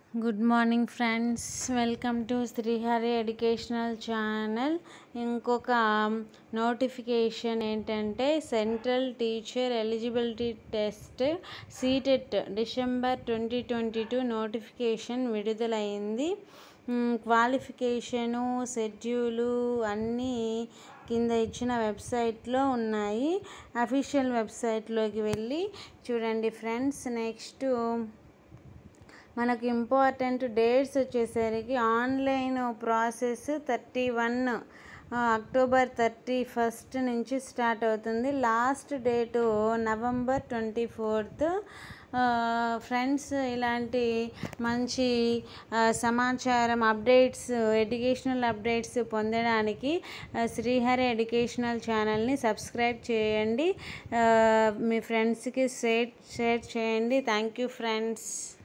good morning friends welcome to Srihari educational channel ఇంకొక notification ఏంటంటే central teacher eligibility test CTET December twenty twenty two notification విడుదలైంది qualification schedule అన్నీ కింద ఇచ్చిన వెబ్సైట్లో ఉన్నాయి అఫీషియల్ వెబ్సైట్లోకి వెళ్ళి చూడండి ఫ్రెండ్స్ నెక్స్ట్ మనకు ఇంపార్టెంట్ డేట్స్ వచ్చేసరికి online process thirty one October thirty first నుంచి స్టార్ట్ అవుతుంది last date November twenty fourth friends ఇలాంటి మంచి సమాచారం అప్డేట్స్ ఎడ్యుకేషనల్ అప్డేట్స్ పొందడానికి శ్రీహరి ఎడ్యుకేషనల్ ఛానల్ని సబ్స్క్రైబ్ చేయండి మీ ఫ్రెండ్స్కి షేర్ షేర్ చేయండి థ్యాంక్ యూ ఫ్రెండ్స్